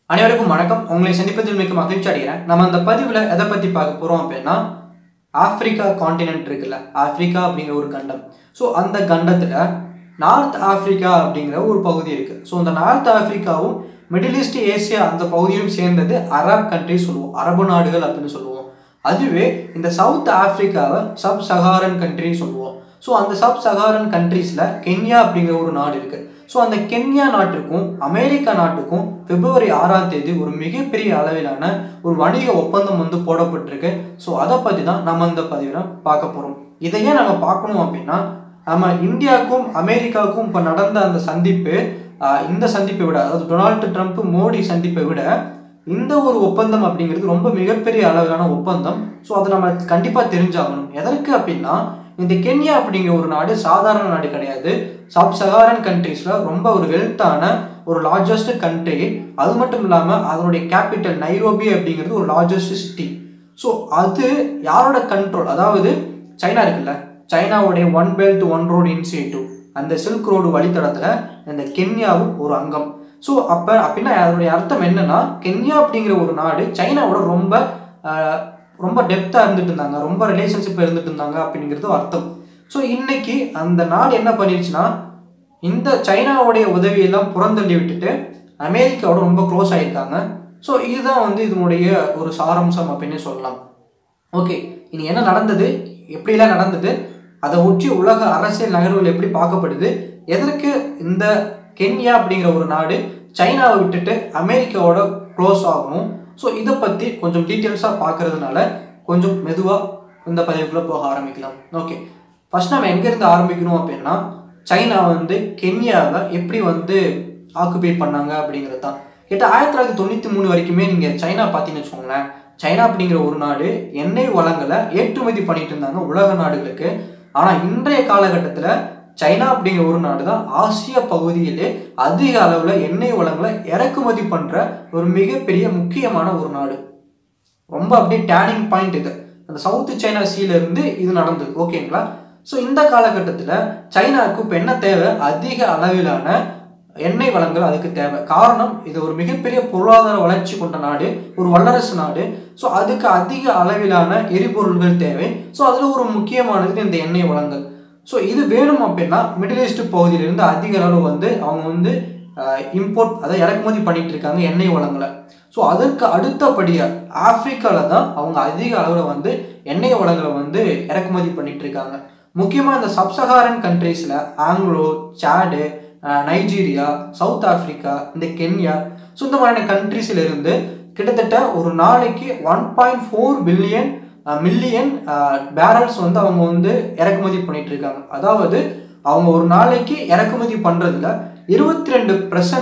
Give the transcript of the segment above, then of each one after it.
அனைவருக்கும் வணக்கம் உங்களை சந்திப்பதில் மிக்க மகிழ்ச்சி அடைகிறேன் நம்ம அந்த பதிவில் எதை பற்றி பார்க்க போகிறோம் அப்படின்னா ஆப்பிரிக்கா காண்டினென்ட் இருக்குல்ல ஆப்பிரிக்கா அப்படிங்கிற ஒரு கண்டம் ஸோ அந்த கண்டத்தில் நார்த் ஆப்பிரிக்கா அப்படிங்கிற ஒரு பகுதி இருக்குது ஸோ அந்த நார்த் ஆப்பிரிக்காவும் மிடில் ஈஸ்ட் ஏசியா அந்த பகுதியும் சேர்ந்தது அரப் கண்ட்ரி சொல்லுவோம் அரபு நாடுகள் அப்படின்னு சொல்லுவோம் அதுவே இந்த சவுத் ஆப்பிரிக்காவை சப் சஹாரன் கண்ட்ரி சொல்லுவோம் ஸோ அந்த சப் சஹாரன் கண்ட்ரீஸில் கென்யா அப்படிங்கிற ஒரு நாடு இருக்குது ஸோ அந்த கென்யா நாட்டுக்கும் அமெரிக்கா நாட்டுக்கும் பிப்ரவரி ஆறாம் தேதி ஒரு மிகப்பெரிய அளவிலான ஒரு வணிக ஒப்பந்தம் வந்து போடப்பட்டிருக்கு ஸோ அதை பற்றி தான் நம்ம இந்த பதிவில் பார்க்க போகிறோம் இதையே நம்ம பார்க்கணும் அப்படின்னா நம்ம இந்தியாவுக்கும் அமெரிக்காவுக்கும் இப்போ நடந்த அந்த சந்திப்பு ஆஹ், இந்த சந்திப்பை விட அதாவது டொனால்டு ட்ரம்ப் மோடி சந்திப்பை விட இந்த ஒரு ஒப்பந்தம் அப்படிங்கிறது ரொம்ப மிகப்பெரிய அளவிலான ஒப்பந்தம் ஸோ அதை நம்ம கண்டிப்பாக தெரிஞ்சாகணும் எதற்கு அப்படின்னா இந்த கென்யா அப்படிங்கிற ஒரு நாடு சாதாரண நாடு கிடையாது சப் சகாரன் கண்ட்ரீஸில் ரொம்ப ஒரு வெல்த்தான ஒரு லார்ஜஸ்ட் கண்ட்ரி அது மட்டும் இல்லாமல் அதனுடைய கேபிட்டல் நைரோபி அப்படிங்கிறது ஒரு லார்ஜஸ்ட் சிட்டி ஸோ அது யாரோட கண்ட்ரோல் அதாவது சைனா இருக்குல்ல சைனாவுடைய one belt one road initiative அந்த சில்க் ரோடு வழித்தடத்தில் இந்த கென்யாவும் ஒரு அங்கம் ஸோ அப்போ அப்படின்னா அதனுடைய அர்த்தம் என்னன்னா கென்யா அப்படிங்கிற ஒரு நாடு சைனாவோட ரொம்ப ஆஹ், ரொம்ப டெப்த்தாக இருந்துட்டு இருந்தாங்க ரொம்ப ரிலேஷன்ஷிப் இருந்துட்டு இருந்தாங்க அப்படிங்கிறது அர்த்தம் ஸோ இன்னைக்கு அந்த நாடு என்ன பண்ணிருச்சுன்னா இந்த சைனாவுடைய உதவியெல்லாம் புறந்தள்ளி விட்டுட்டு அமெரிக்காவோட ரொம்ப க்ளோஸ் ஆகியிருக்காங்க ஸோ இதுதான் வந்து இதனுடைய ஒரு சாராம்சம் அப்படின்னு சொல்லலாம் ஓகே இனி என்ன நடந்தது எப்படிலாம் நடந்தது அதை ஒட்டி உலக அரசியல் நகர்வுகள் எப்படி பார்க்கப்படுது எதற்கு இந்த கென்யா அப்படிங்கிற ஒரு நாடு சைனாவை விட்டுட்டு அமெரிக்காவோட க்ளோஸ் ஆகணும் ஸோ இதை பற்றி கொஞ்சம் டீட்டெயில்ஸாக பார்க்கறதுனால கொஞ்சம் மெதுவாக இந்த பதிவுக்குள்ளே போக ஆரம்பிக்கலாம் ஓகே ஃபர்ஸ்ட் நம்ம எங்கேருந்து ஆரம்பிக்கணும் அப்படின்னா சைனா வந்து கென்யாவை எப்படி வந்து ஆக்குபை பண்ணாங்க அப்படிங்கிறது தான் கிட்ட ஆயிரத்தி தொள்ளாயிரத்தி தொண்ணூற்றி மூணு வரைக்குமே நீங்கள் சைனா பார்த்தீங்கன்னு வச்சுக்கோங்களேன் சைனா அப்படிங்கிற ஒரு நாடு எண்ணெய் வளங்களை ஏற்றுமதி பண்ணிட்டு இருந்தாங்க உலக நாடுகளுக்கு ஆனால் இன்றைய காலகட்டத்தில் சைனா அப்படிங்கிற ஒரு நாடு தான் ஆசிய பகுதியிலே அதிக அளவில் எண்ணெய் வளங்களை இறக்குமதி பண்ணுற ஒரு மிகப்பெரிய முக்கியமான ஒரு நாடு ரொம்ப அப்படியே டேர்னிங் பாயிண்ட் இது அந்த சவுத் சைனா சீல இருந்து இது நடந்தது ஓகேங்களா ஸோ இந்த காலகட்டத்தில் சைனாவுக்கு இப்போ என்ன தேவை அதிக அளவிலான எண்ணெய் வளங்கள் அதுக்கு தேவை காரணம் இது ஒரு மிகப்பெரிய பொருளாதார வளர்ச்சி கொண்ட நாடு ஒரு வல்லரசு நாடு ஸோ அதுக்கு அதிக அளவிலான எரிபொருள்கள் தேவை ஸோ அதில் ஒரு முக்கியமானது இந்த எண்ணெய் வளங்கள் ஸோ இது வேணும் அப்படின்னா மிடில் ஈஸ்ட் பகுதியிலிருந்து அதிக அளவு வந்து அவங்க வந்து இம்போர்ட் அதை இறக்குமதி பண்ணிட்டு இருக்காங்க எண்ணெய் வளங்களை ஸோ அதற்கு அடுத்தபடியாக ஆப்பிரிக்காவில் தான் அவங்க அதிக அளவில் வந்து எண்ணெய் வளங்களை வந்து இறக்குமதி பண்ணிட்டு இருக்காங்க முக்கியமாக இந்த சப்சஹாரன் கண்ட்ரீஸில் Angola Chad uh, Nigeria South Africa இந்த கென்யா ஸோ இந்த மாதிரியான கண்ட்ரீஸில் இருந்து கிட்டத்தட்ட ஒரு நாளைக்கு one point four billion million barrels வந்து அவங்க வந்து இறக்குமதி பண்ணிட்டு இருக்காங்க அதாவது அவங்க ஒரு நாளைக்கு இறக்குமதி பண்ணுறதுல இருபத்தி ரெண்டு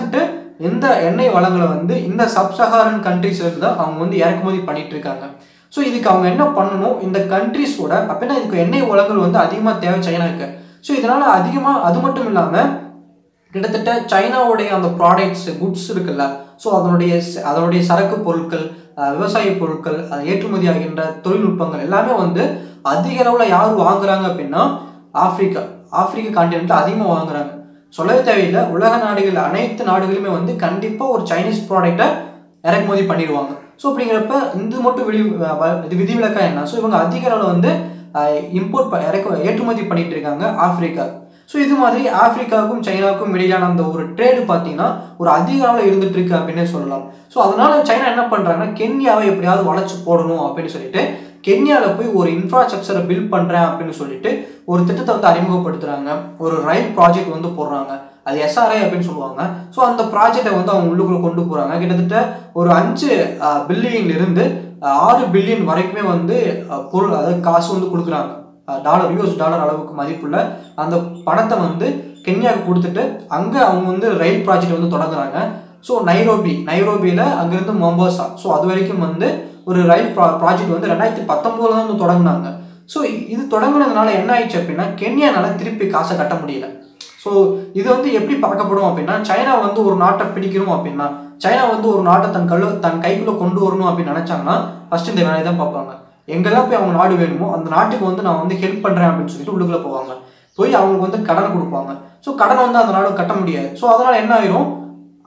இந்த எண்ணெய் வளங்களை வந்து இந்த சப்சஹாரன் கண்ட்ரீஸ்ல தான் அவங்க வந்து இறக்குமதி பண்ணிட்டு இருக்காங்க ஸோ இதுக்கு அவங்க என்ன பண்ணணும் இந்த கண்ட்ரீஸோட அப்படின்னா இதுக்கு எண்ணெய் வளங்கள் வந்து அதிகமாக தேவை சைனாக்கு ஸோ இதனால அதிகமாக அது மட்டும் இல்லாமல் கிட்டத்தட்ட சைனாவுடைய அந்த ப்ராடக்ட்ஸ் குட்ஸ் இருக்குல்ல ஸோ அதனுடைய ச- அதனுடைய சரக்கு பொருட்கள் அஹ், விவசாய பொருட்கள் அது ஏற்றுமதி ஆகின்ற தொழில்நுட்பங்கள் எல்லாமே வந்து அதிக அளவில் யார் வாங்குறாங்க அப்படின்னா ஆப்பிரிக்கா ஆப்பிரிக்க காண்டினென்ட்ல அதிகமாக வாங்குறாங்க சொல்லவே தேவையில்லை உலக நாடுகள் அனைத்து நாடுகளுமே வந்து கண்டிப்பாக ஒரு சைனீஸ் ப்ராடக்டை இறக்குமதி பண்ணிடுவாங்க ஸோ அப்படிங்கிறப்ப இது மட்டும் விதி வ- இது விதிவிலக்கா என்ன ஸோ இவங்க அதிக அளவில் வந்து இம்போர்ட் இறக்கு ஏற்றுமதி பண்ணிட்டு இருக்காங்க ஆப்பிரிக்கா ஸோ இது மாதிரி ஆப்பிரிக்காவுக்கும் சைனாவுக்கும் இடையிலான அந்த ஒரு ட்ரேடு பார்த்தீங்கன்னா ஒரு அதிக அளவில் இருந்துட்டு இருக்கு அப்படின்னே சொல்லலாம் ஸோ அதனால சைனா என்ன பண்ணுறாங்கன்னா கென்யாவை எப்படியாவது வளைச்சு போடணும் அப்படின்னு சொல்லிட்டு கென்யாவில் போய் ஒரு இன்ஃப்ராஸ்ட்ரக்சரை பில்ட் பண்ணுறேன் அப்படின்னு சொல்லிட்டு ஒரு திட்டத்தை வந்து அறிமுகப்படுத்துறாங்க ஒரு ரயில் ப்ராஜெக்ட் வந்து போடுறாங்க அது எஸ்ஆர்ஐ அப்படின்னு சொல்லுவாங்க ஸோ அந்த ப்ராஜெக்டை வந்து அவங்க உள்ளுக்குள்ள கொண்டு போகிறாங்க கிட்டத்தட்ட ஒரு அஞ்சு பில்லியன்ல இருந்து அஹ், ஆறு பில்லியன் வரைக்குமே வந்து அஹ், பொருள் அதாவது காசு வந்து கொடுக்குறாங்க டாலர் யூஎஸ் டாலர் அளவுக்கு மதிப்புள்ள அந்த பணத்தை வந்து கென்யாவுக்கு கொடுத்துட்டு அங்கே அவங்க வந்து ரயில் ப்ராஜெக்ட் வந்து தொடங்குறாங்க ஸோ நைரோபி நைரோபியில் அங்கேருந்து மொம்போசா ஸோ அது வரைக்கும் வந்து ஒரு ரயில் ப்ரா ப்ராஜெக்ட் வந்து ரெண்டாயிரத்தி பத்தொம்போதுல தான் வந்து தொடங்குனாங்க ஸோ இது தொடங்குனதுனால என்ன ஆயிடுச்சு அப்படின்னா கென்யானால திருப்பி காசை கட்ட முடியல ஸோ இது வந்து எப்படி பார்க்கப்படும் அப்படின்னா சைனா வந்து ஒரு நாட்டை பிடிக்கணும் அப்படின்னா சைனா வந்து ஒரு நாட்டை தன் கல்லு தன் கைக்குள்ளே கொண்டு வரணும் அப்படின்னு நினச்சாங்கன்னா ஃபர்ஸ்ட் இந்த வேலையை தான் பார்ப்பாங்க எங்கெல்லாம் போய் அவங்க நாடு வேணுமோ அந்த நாட்டுக்கு வந்து நான் வந்து ஹெல்ப் பண்ணுறேன் அப்படின்னு சொல்லிட்டு உள்ளுக்குள்ளே போவாங்க போய் அவங்களுக்கு வந்து கடன் கொடுப்பாங்க ஸோ கடன் வந்து அந்த நாடு கட்ட முடியாது ஸோ அதனால் என்ன ஆயிரும்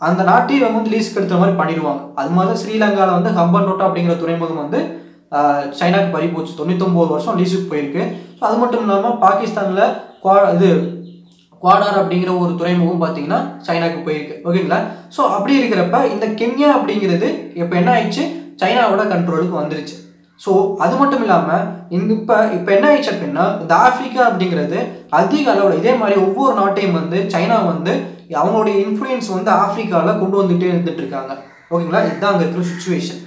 அந்த நாட்டையும் இவங்க வந்து லீஸ்க்கு எடுத்த மாதிரி பண்ணிடுவாங்க அது மாதிரி தான் ஸ்ரீலங்காவில் வந்து ஹம்பன்டோட்டா அப்படிங்கிற துறைமுகம் வந்து ஆஹ், சைனாக்கு பறி போச்சு தொண்ணூத்தொம்பது வருஷம் லீஸுக்கு போயிருக்கு ஸோ அது மட்டும் இல்லாமல் பாகிஸ்தானில் குவா இது குவாடார் அப்படிங்கிற ஒரு துறைமுகம் பார்த்தீங்கன்னா சைனாக்கு போயிருக்கு ஓகேங்களா ஸோ அப்படி இருக்கிறப்ப இந்த கென்யா அப்படிங்கிறது இப்போ என்ன ஆயிடுச்சு சைனாவோட கண்ட்ரோலுக்கு வந்துருச்சு ஸோ அது மட்டும் இல்லாமல் இந்த இப்போ இப்போ என்ன ஆயிடுச்சு அப்படின்னா இந்த ஆப்பிரிக்கா அப்படிங்கிறது அதிக அளவில் இதே மாதிரி ஒவ்வொரு நாட்டையும் வந்து சைனா வந்து அவங்களுடைய இன்ஃப்ளூயன்ஸ் வந்து ஆப்பிரிக்காவில் கொண்டு வந்துகிட்டே இருந்துட்டு இருக்காங்க ஓகேங்களா இதுதான் அங்கே இருக்கிற சுச்சுவேஷன்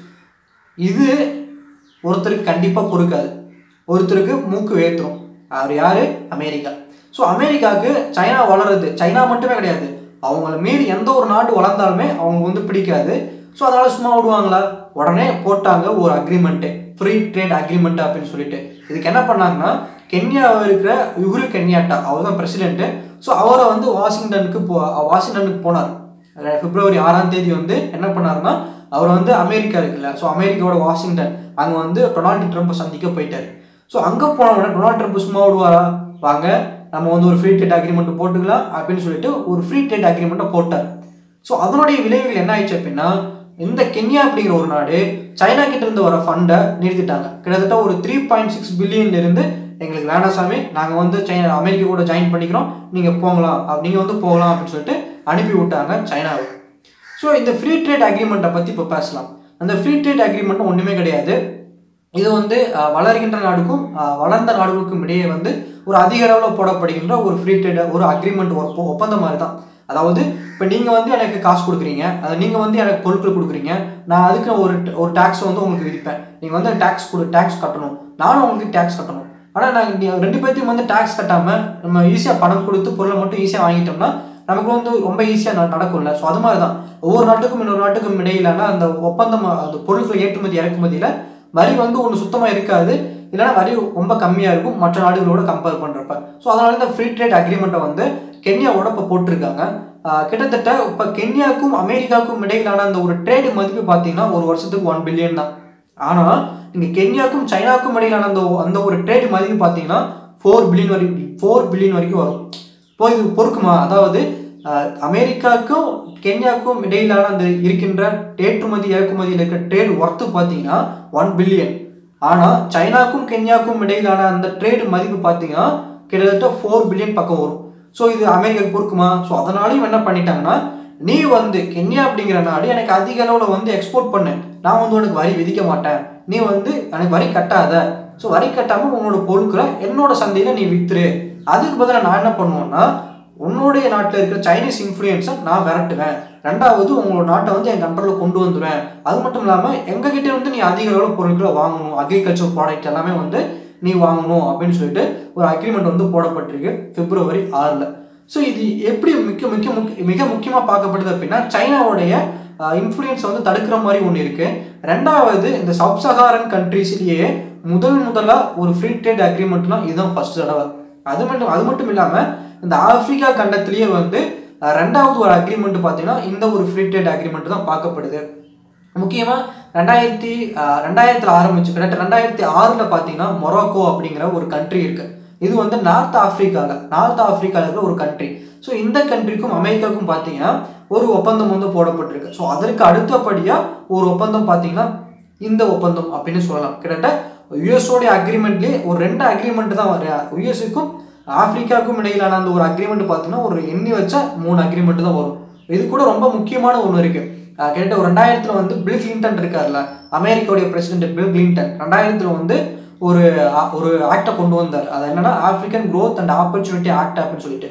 இது ஒருத்தருக்கு கண்டிப்பாக பொறுக்காது ஒருத்தருக்கு மூக்கு வேத்துரும் அவர் யார் அமெரிக்கா ஸோ அமெரிக்காவுக்கு சைனா வளருது சைனா மட்டுமே கிடையாது அவங்கள மீறி எந்த ஒரு நாடு வளர்ந்தாலுமே அவங்க வந்து பிடிக்காது ஸோ அதனால் சும்மா விடுவாங்களா உடனே போட்டாங்க ஒரு அக்ரிமெண்ட்டு ஃப்ரீ ட்ரேட் அக்ரிமெண்ட் அப்படின்னு சொல்லிட்டு இதுக்கு என்ன பண்ணாங்கன்னா கென்யாவில் இருக்கிற யுகுரு கென்யாட்டா அவர் தான் பிரசிடென்ட்டு ஸோ அவரை வந்து வாஷிங்டனுக்கு போ வாஷிங்டனுக்கு போனார் அஹ் பிப்ரவரி ஆறாம் தேதி வந்து என்ன பண்ணாருன்னா அவர் வந்து அமெரிக்கா இருக்குல்ல ஸோ அமெரிக்காவோட வாஷிங்டன் அங்கே வந்து டொனால்டு ட்ரம்ப்பை சந்திக்க போயிட்டார் ஸோ அங்கே போன உடனே டொனால்டு ட்ரம்ப் சும்மா விடுவாரா வாங்க நம்ம வந்து ஒரு ஃப்ரீ ட்ரேட் அக்ரிமெண்ட் போட்டுக்கலாம் அப்படின்னு சொல்லிட்டு ஒரு ஃப்ரீ ட்ரேட் அக்ரிமெண்ட்டை போட்டார் ஸோ அதனுடைய விளைவுகள் என்ன ஆயிடுச்சு அப்படின்னா இந்த கென்யா அப்படிங்கிற ஒரு நாடு சைனா கிட்ட இருந்து வர ஃபண்டை நிறுத்திட்டாங்க கிட்டத்தட்ட ஒரு த்ரீ பாயிண்ட் சிக்ஸ் பில்லியன்ல இருந்து எங்களுக்கு வேணாம் சாமி நாங்கள் வந்து சைனா அமெரிக்கா கூட ஜாயின் பண்ணிக்கிறோம் நீங்கள் போகலாம் நீங்கள் வந்து போகலாம் அப்படின்னு சொல்லிட்டு அனுப்பி விட்டாங்க சைனாவுக்கு ஸோ இந்த ஃப்ரீ ட்ரேட் அக்ரிமெண்ட்டை பற்றி இப்போ பேசலாம் அந்த ஃப்ரீ ட்ரேட் அக்ரிமெண்ட் ஒன்றுமே கிடையாது இது வந்து அஹ், வளர்கின்ற நாடுக்கும் அஹ், வளர்ந்த நாடுகளுக்கும் இடையே வந்து ஒரு அதிக அளவில் போடப்படுகின்ற ஒரு ஃப்ரீ ட்ரேட் ஒரு அக்ரிமெண்ட் ஒரு ஒப்பந்தம் மாதிரி தான் அதாவது இப்போ நீங்கள் வந்து எனக்கு காசு கொடுக்குறீங்க அதை நீங்கள் வந்து எனக்கு பொருட்கள் கொடுக்குறீங்க நான் அதுக்கு ஒரு ஒரு டேக்ஸ் வந்து உங்களுக்கு விதிப்பேன் நீங்கள் வந்து டேக்ஸ் கொடு டேக்ஸ் கட்டணும் நானும் உங்களுக்கு டேக்ஸ் கட்டணும் ஆனால் நாங்கள் நீ- ரெண்டு பேர்த்தையும் வந்து டேக்ஸ் கட்டாமல் நம்ம ஈஸியாக பணம் கொடுத்து பொருளை மட்டும் ஈஸியாக வாங்கிட்டோம்னா நமக்கு வந்து ரொம்ப ஈஸியாக நடக்கும்ல ஸோ அது மாதிரி தான் ஒவ்வொரு நாட்டுக்கும் இன்னொரு நாட்டுக்கும் இடையிலான அந்த ஒப்பந்தம் அந்த பொருட்கள் ஏற்றுமதி இறக்குமதியில் வரி வந்து ஒன்று சுத்தமாக இருக்காது இல்லைன்னா வரி ரொம்ப கம்மியாக இருக்கும் மற்ற நாடுகளோட கம்பேர் பண்ணுறப்ப ஸோ அதனால இந்த ஃப்ரீ ட்ரேட் அக்ரிமெண்ட்டை வந்து கென்யாவோட இப்போ போட்டிருக்காங்க ஆஹ் கிட்டத்தட்ட இப்போ கென்யாவுக்கும் அமெரிக்காவுக்கும் இடையிலான அந்த ஒரு ட்ரேடு மதிப்பு பார்த்தீங்கன்னா ஒரு வருஷத்துக்கு ஒன் பில்லியன் தான் ஆனால் இங்கே கென்யாவுக்கும் சைனாவுக்கும் இடையிலான அந்த அந்த ஒரு ட்ரேடு மதிப்பு பார்த்தீங்கன்னா ஃபோர் பில்லியன் வரைக்கும் ஃபோர் பில்லியன் வரைக்கும் வரும் இப்போ இது பொறுக்குமா அதாவது ஆஹ், அமெரிக்காவுக்கும் கென்யாவுக்கும் இடையிலான அந்த இருக்கின்ற ஏற்றுமதி இறக்குமதியில் இருக்கிற ட்ரேட் ஒர்த்து பார்த்தீங்கன்னா ஒன் பில்லியன் ஆனால் சைனாக்கும் கென்யாவுக்கும் இடையிலான அந்த ட்ரேடு மதிப்பு பார்த்தீங்கன்னா கிட்டத்தட்ட ஃபோர் பில்லியன் பக்கம் வரும் ஸோ இது அமெரிக்காவுக்கு பொறுக்குமா ஸோ அதனாலையும் என்ன பண்ணிட்டாங்கன்னா நீ வந்து கென்யா அப்படிங்கிற நாடு எனக்கு அதிக அளவில் வந்து எக்ஸ்போர்ட் பண்ணு நான் வந்து உனக்கு வரி விதிக்க மாட்டேன் நீ வந்து எனக்கு வரி கட்டாத ஸோ வரி கட்டாமல் உன்னோட பொருட்களை என்னோட சந்தையில் நீ வித்துரு அதுக்கு பதிலாக நான் என்ன பண்ணுவேன்னா உன்னுடைய நாட்டில் இருக்கிற சைனீஸ் இன்ஃப்ளூயன்ஸை நான் விரட்டுவேன் ரெண்டாவது உங்களோட நாட்டை வந்து என் கண்ட்ரோலில் கொண்டு வந்துடுவேன் அது மட்டும் இல்லாமல் எங்ககிட்ட வந்து நீ அதிக அளவில் பொருட்களை வாங்கணும் அக்ரிகல்ச்சர் ப்ராடக்ட் எல்லாமே வந்து நீ வாங்கணும் அப்படின்னு சொல்லிட்டு ஒரு அக்ரிமெண்ட் வந்து போடப்பட்டிருக்கு பிப்ரவரி ஆறில் ஸோ இது எப்படி மிக மிக முக்கிய மிக முக்கியமாக பார்க்கப்படுது அப்படின்னா சைனாவுடைய இன்ஃப்ளூயன்ஸ் வந்து தடுக்கிற மாதிரி ஒன்று இருக்கு ரெண்டாவது இந்த சப்சஹாரன் கண்ட்ரீஸ்லேயே முதல் முதலாக ஒரு ஃப்ரீ ட்ரேட் அக்ரிமெண்ட்னா இதுதான் ஃபர்ஸ்ட் தடவை அது மட்டும் அது மட்டும் இல்லாமல் இந்த ஆப்பிரிக்கா கண்டத்திலேயே வந்து அஹ், ரெண்டாவது ஒரு அக்ரிமெண்ட் பார்த்தீங்கன்னா இந்த ஒரு ஃப்ரீ ட்ரேட் அக்ரிமெண்ட் தான் பார்க்கப்படுது முக்கியமாக ரெண்டாயிரத்தி அஹ், ரெண்டாயிரத்துல ஆரம்பிச்சு கிட்டத்தட்ட ரெண்டாயிரத்தி ஆறில் பார்த்தீங்கன்னா மொராக்கோ அப்படிங்கிற ஒரு கண்ட்ரி இருக்கு இது வந்து நார்த் ஆப்பிரிக்காவில் நார்த் ஆப்பிரிக்காவில் இருக்கிற ஒரு கண்ட்ரி ஸோ இந்த கண்ட்ரிக்கும் அமெரிக்காவுக்கும் பார்த்தீங்கன்னா ஒரு ஒப்பந்தம் வந்து போடப்பட்டிருக்கு ஸோ அதற்கு அடுத்தபடியாக ஒரு ஒப்பந்தம் பார்த்தீங்கன்னா இந்த ஒப்பந்தம் அப்படின்னு சொல்லலாம் கிட்டத்தட்ட யுஎஸோடைய அக்ரிமெண்ட்லேயே ஒரு ரெண்டு அக்ரிமெண்ட் தான் வரும் யுஎஸுக்கும் ஆப்பிரிக்காவுக்கும் இடையிலான அந்த ஒரு அக்ரிமெண்ட் பார்த்தீங்கன்னா ஒரு எண்ணி வச்சா மூணு அக்ரிமெண்ட் தான் வரும் இது கூட ரொம்ப முக்கியமான ஒன்று இருக்கு அஹ் கிட்டத்தட்ட ஒரு ரெண்டாயிரத்துல வந்து பில் கிளின்டன் இருக்கார்ல அமெரிக்காவுடைய பிரசிடென்ட் பில் கிளின்டன் ரெண்டாயிரத்துல வந்து ஒரு அ- ஒரு ஆக்டை கொண்டு வந்தார் அது என்னன்னா African growth and opportunity act அப்படின்னு சொல்லிட்டு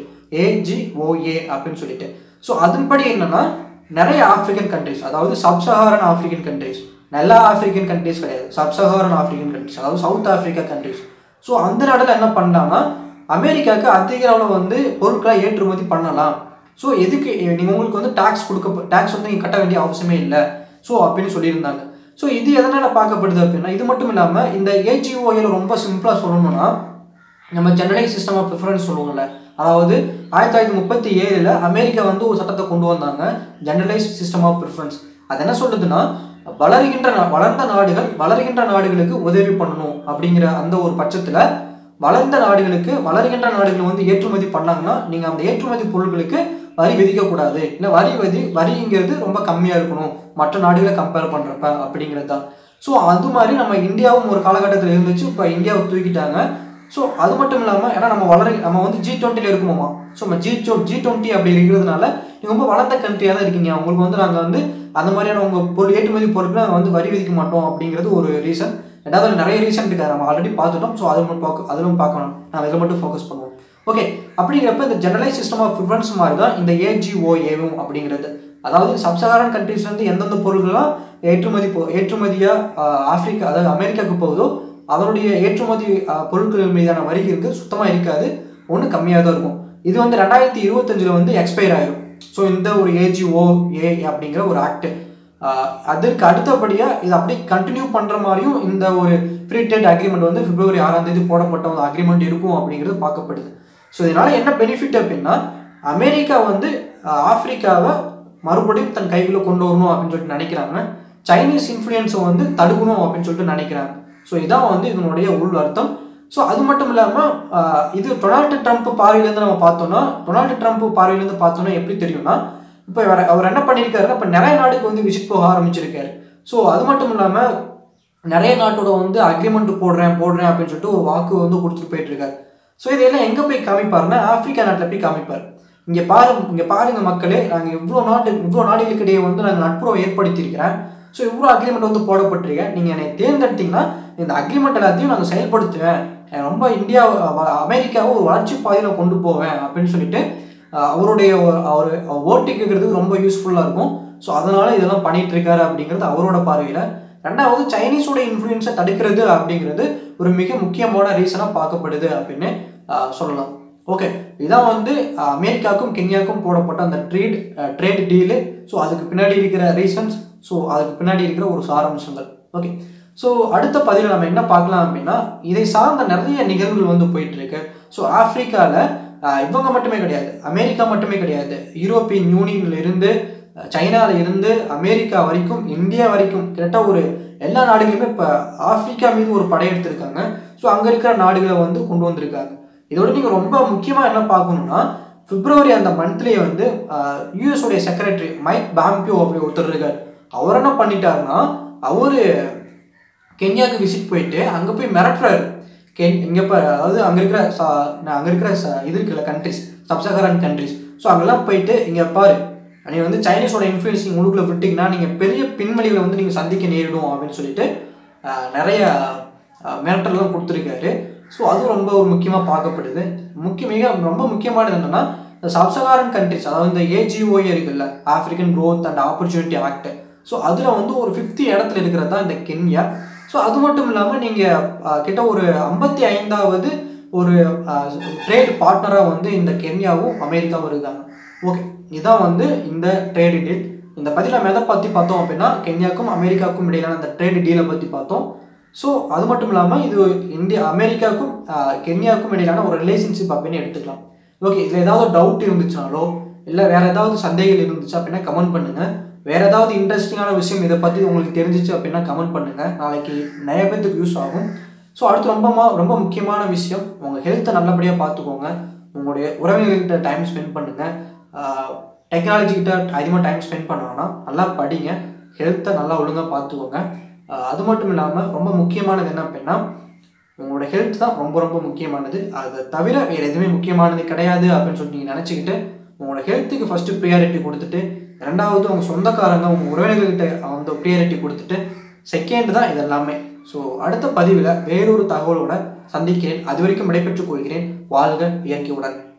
ஏஜிஓஏ அப்படின்னு சொல்லிட்டு ஸோ அதன்படி என்னன்னா நிறைய ஆப்பிரிக்கன் கண்ட்ரிஸ் அதாவது சப்சஹாரன் ஆப்பிரிக்கன் கண்ட்ரிஸ் எல்லா ஆப்பிரிக்கன் கண்ட்ரிஸ் கிடையாது சப்சஹாரன் ஆப்பிரிக்கன் கண்ட்ரிஸ் அதாவது சவுத் ஆப்பிரிக்கா கண்ட்ரிஸ் ஸோ அந்த நாட்டில் என்ன பண்ணலாம்னா அமெரிக்காவுக்கு அதிக அளவில் வந்து பொருட்களை ஏற்றுமதி பண்ணலாம் ஸோ எதுக்கு நீங்கள் உங்களுக்கு வந்து டாக்ஸ் கொடுக்க டாக்ஸ் வந்து நீங்கள் கட்ட வேண்டிய அவசியமே இல்லை ஸோ அப்படின்னு சொல்லியிருந்தாங்க ஸோ இது எதனால் பார்க்கப்படுது அப்படின்னா இது மட்டும் இல்லாமல் இந்த ஏஜிஓயில் ரொம்ப சிம்பிளாக சொல்லணும்னா நம்ம ஜெனரலைஸ் சிஸ்டம் ஆஃப் ப்ரிஃபரன்ஸ் சொல்லுவோம்ல அதாவது ஆயிரத்தி தொள்ளாயிரத்தி முப்பத்தி ஏழில் அமெரிக்கா வந்து ஒரு சட்டத்தை கொண்டு வந்தாங்க ஜெனரலைஸ் சிஸ்டம் ஆஃப் ப்ரிஃபரன்ஸ் அது என்ன சொல்லுதுன்னா வளர்கின்ற நா- வளர்ந்த நாடுகள் வளர்கின்ற நாடுகளுக்கு உதவி பண்ணணும் அப்படிங்கிற அந்த ஒரு பட்சத்தில் வளர்ந்த நாடுகளுக்கு வளர்கின்ற நாடுகள் வந்து ஏற்றுமதி பண்ணாங்கன்னா நீங்கள் அந்த ஏற்றுமதி பொருட்களுக்கு வரி விதிக்கக்கூடாது இல்லை வரி வதி வரிங்கிறது ரொம்ப கம்மியாக இருக்கணும் மற்ற நாடுகளை கம்பேர் பண்ணுறப்ப அப்படிங்கிறது தான் ஸோ அது மாதிரி நம்ம இந்தியாவும் ஒரு காலகட்டத்தில் இருந்துச்சு இப்போ இந்தியாவை தூக்கிட்டாங்க ஸோ அது மட்டும் இல்லாமல் ஏன்னா நம்ம வளர நம்ம வந்து ஜி டுவெண்ட்டியில் இருக்குமோமா ஸோ நம்ம ஜி டோ ஜி டுவெண்ட்டி அப்படி இருக்கிறதுனால நீங்கள் ரொம்ப வளர்ந்த கண்ட்ரியாக தான் இருக்கீங்க உங்களுக்கு வந்து நாங்கள் வந்து அந்த மாதிரியான உங்கள் பொருள் ஏற்றுமதி பொருட்களை நாங்கள் வந்து வரி விதிக்க மாட்டோம் அப்படிங்கிறது ஒரு ரீசன் ரெண்டாவது அதுல நிறைய ரீசன் இருக்காது நம்ம ஆல்ரெடி பார்த்துட்டோம் ஸோ அது மட்டும் பார்க்க அதிலும் பார்க்கணும் நான் இதில் மட்டும் ஃபோக்கஸ் பண்ணுவோம் ஓகே அப்படிங்கிறப்ப இந்த ஜெனரலைஸ் சிஸ்டம் ஆஃப் ப்ரிஃபரன்ஸ் மாதிரி தான் இந்த ஏஜிஓஏவும் அப்படிங்கிறது அதாவது சப்சகாரன் கண்ட்ரிஸ் வந்து எந்தெந்த பொருள்கள்லாம் ஏற்றுமதி போ ஏற்றுமதியாக ஆப்பிரிக்கா அதாவது அமெரிக்காவுக்கு போகுதோ அதனுடைய ஏற்றுமதி ஆஹ், பொருட்கள் மீதான வரி வந்து சுத்தமாக இருக்காது ஒன்று கம்மியாக தான் இருக்கும் இது வந்து ரெண்டாயிரத்தி இருபத்தஞ்சில் வந்து எக்ஸ்பயர் ஆயிரும் ஸோ இந்த ஒரு ஏஜிஓ ஏ அப்படிங்கிற ஒரு ஆக்ட் அதற்கு அடுத்தபடியாக இது அப்படியே கண்டினியூ பண்ணுற மாதிரியும் இந்த ஒரு ஃப்ரீ ட்ரேட் அக்ரிமெண்ட் வந்து பிப்ரவரி ஆறாம் தேதி போடப்பட்ட ஒரு அக்ரிமெண்ட் இருக்கும் அப்படிங்கிறது பார்க்கப்படுது ஸோ இதனால் என்ன பெனிஃபிட் அப்படின்னா அமெரிக்கா வந்து ஆஹ், ஆப்பிரிக்காவை மறுபடியும் தன் கைக்குள்ளே கொண்டு வரணும் அப்படின்னு சொல்லிட்டு நினைக்கிறாங்க சைனீஸ் இன்ஃப்ளூயன்ஸை வந்து தடுக்கணும் அப்படின்னு சொல்லிட்டு நினைக்கிறாங்க ஸோ இதான் வந்து இதனுடைய உள் அர்த்தம் ஸோ அது மட்டும் இல்லாமல் இது டொனால்டு ட்ரம்ப் பார்வையிலேருந்து நம்ம பார்த்தோம்னா டொனால்டு ட்ரம்ப் பார்வையிலேருந்து பார்த்தோம்னா எப்படி தெரியும்னா இப்போ அவர் அவர் என்ன பண்ணியிருக்காருன்னா இப்போ நிறைய நாடுக்கு வந்து விசிட் போக ஆரம்பிச்சிருக்காரு ஸோ அது மட்டும் இல்லாமல் நிறைய நாட்டோட வந்து அக்ரிமெண்ட் போடுறேன் போடுறேன் அப்படின்னு சொல்லிட்டு ஒரு வாக்கு வந்து கொடுத்துட்டு போயிட்டு இருக்காரு ஸோ இதெல்லாம் எங்கே போய் காமிப்பாருன்னா ஆப்பிரிக்கா நாட்டில் போய் காமிப்பார் இங்கே பாரு இங்கே பாருங்க மக்களே நாங்கள் இவ்வளோ நாட்டு இவ்வளோ நாடுகளுக்கிடையே வந்து நாங்கள் நட்புறவை ஏற்படுத்தியிருக்கிறேன் ஸோ இவ்வளோ அக்ரிமெண்ட் வந்து போடப்பட்டிருக்கேன் நீங்கள் என்னை தேர்ந்தெடுத்தீங்கன்னா இந்த அக்ரிமெண்ட் எல்லாத்தையும் நாங்கள் செயல்படுத்துவேன் நான் ரொம்ப இந்தியா வ- அமெரிக்காவை ஒரு வளர்ச்சி பாதையில் கொண்டு போவேன் அப்படின்னு சொல்லிட்டு அஹ், அவருடைய ஒரு- அவர் ஓட்டு கேட்கறதுக்கு ரொம்ப யூஸ்ஃபுல்லாக இருக்கும் ஸோ அதனால இதெல்லாம் பண்ணிட்டு இருக்காரு அப்படிங்கிறது அவரோட பார்வையில் ரெண்டாவது சைனீஸோட இன்ஃப்ளூயன்ஸை தடுக்கிறது அப்படிங்கிறது ஒரு மிக முக்கியமான ரீசனாக பார்க்கப்படுது அப்படின்னு அஹ், சொல்லலாம் ஓகே இதான் வந்து அஹ், அமெரிக்காவுக்கும் கென்யாவுக்கும் போடப்பட்ட அந்த ட்ரேட் ட்ரேட் டீலு ஸோ அதுக்கு பின்னாடி இருக்கிற ரீசன்ஸ் ஸோ அதுக்கு பின்னாடி இருக்கிற ஒரு சாராம்சங்கள் ஓகே ஸோ அடுத்த பதிவில் நம்ம என்ன பார்க்கலாம் அப்படின்னா இதை சார்ந்த நிறைய நிகழ்வுகள் வந்து போயிட்டு இருக்கு ஸோ ஆப்பிரிக்காவில் இவங்க மட்டுமே கிடையாது அமெரிக்கா மட்டுமே கிடையாது யூரோப்பியன் யூனியன்ல இருந்து அஹ், சைனால இருந்து அமெரிக்கா வரைக்கும் இந்தியா வரைக்கும் கிட்ட ஒரு எல்லா நாடுகளுமே இப்போ ஆப்பிரிக்கா மீது ஒரு படையெடுத்திருக்காங்க ஸோ அங்கே இருக்கிற நாடுகளை வந்து கொண்டு வந்திருக்காங்க இதோட நீங்கள் ரொம்ப முக்கியமாக என்ன பார்க்கணும்னா பிப்ரவரி அந்த மந்த்லேயே வந்து யூஎஸ் உடைய செக்ரட்டரி மைக் பாம்பியோ அப்படி ஒருத்தர் இருக்கார் அவர் என்ன பண்ணிட்டாருன்னா அவர் கென்யாவுக்கு விசிட் போயிட்டு அங்கே போய் மிரட்டுறாரு கென் இங்கே இப்போ அதாவது அங்கே இருக்கிற சா அங்கே இருக்கிற ச இது இருக்குல்ல கண்ட்ரிஸ் சப்சகரன் கண்ட்ரிஸ் ஸோ அங்கெல்லாம் போயிட்டு இங்கே பாரு நீங்கள் வந்து சைனீஸோட இன்ஃப்ளூயன்ஸ் நீங்கள் உள்ளுக்குள்ள விட்டிங்கன்னா நீங்கள் பெரிய பின்வழிகளை வந்து நீங்கள் சந்திக்க நேரிடும் அப்படின்னு சொல்லிட்டு ஆஹ், நிறைய ஆஹ், மிரட்டல்லாம் கொடுத்துருக்காரு ஸோ அதுவும் ரொம்ப ஒரு முக்கியமாக பார்க்கப்படுது முக்கிய மிக ரொம்ப முக்கியமானது என்னென்னா இந்த சப்சகாரன் கண்ட்ரிஸ் அதாவது இந்த ஏஜிஓஏ இருக்குல்ல African growth and opportunity act so அதில் வந்து ஒரு ஃபிஃப்த் இடத்துல இருக்கிறது தான் இந்த கென்யா ஸோ அது மட்டும் இல்லாமல் நீங்கள் கிட்ட ஒரு ஐம்பத்தி ஐந்தாவது ஒரு ட்ரேட் பார்ட்னராக வந்து இந்த கென்யாவும் அமெரிக்காவும் இருக்காங்க ஓகே இதான் வந்து இந்த ட்ரேடு டீல் இந்த பதில் நம்ம எதை பற்றி பார்த்தோம் அப்படின்னா கென்யாவுக்கும் அமெரிக்காவுக்கும் இடையிலான அந்த ட்ரேடு டீலை பற்றி பார்த்தோம் ஸோ அது மட்டும் இல்லாமல் இது இந்தியா அமெரிக்காவுக்கும் ஆஹ், கென்யாவுக்கும் இடையிலான ஒரு ரிலேஷன்ஷிப் அப்படின்னு எடுத்துக்கலாம் ஓகே இதில் ஏதாவது டவுட் இருந்துச்சுனாலோ இல்லை வேற ஏதாவது சந்தேகங்கள் இருந்துச்சு அப்படின்னா கமெண்ட் பண்ணுங்க வேற ஏதாவது இன்ட்ரெஸ்டிங்கான விஷயம் இதை பற்றி உங்களுக்கு தெரிஞ்சிச்சு அப்படின்னா கமெண்ட் பண்ணுங்க நாளைக்கு நிறைய பேர்த்துக்கு யூஸ் ஆகும் ஸோ அடுத்து ரொம்ப மா- ரொம்ப முக்கியமான விஷயம் உங்கள் ஹெல்த்தை நல்லபடியாக பார்த்துக்கோங்க உங்களுடைய உறவினர்கிட்ட டைம் ஸ்பெண்ட் பண்ணுங்க டெக்னாலஜி கிட்ட அதிகமாக டைம் ஸ்பெண்ட் பண்ண வேணாம் நல்லா படிங்க ஹெல்த்தை நல்லா ஒழுங்காக பார்த்துக்கோங்க ஆஹ் அது மட்டும் இல்லாமல் ரொம்ப முக்கியமானது என்ன அப்படின்னா உங்களோட ஹெல்த் தான் ரொம்ப ரொம்ப முக்கியமானது அதை தவிர வேறு எதுவுமே முக்கியமானது கிடையாது அப்படின்னு சொல்லி நீங்கள் நினச்சிக்கிட்டு உங்களோட ஹெல்த்துக்கு ஃபஸ்ட்டு ப்ரியாரிட்டி கொடுத்துட்டு ரெண்டாவது உங்கள் சொந்தக்காரங்க உங்கள் உறவினர்கள்கிட்ட அந்த ப்ரியாரிட்டி கொடுத்துட்டு செகண்ட் தான் இது எல்லாமே ஸோ அடுத்த பதிவில் வேறொரு தகவலோட சந்திக்கிறேன் அது வரைக்கும் விடைபெற்றுக் கொள்கிறேன் வாழ்க இயற்கையுடன்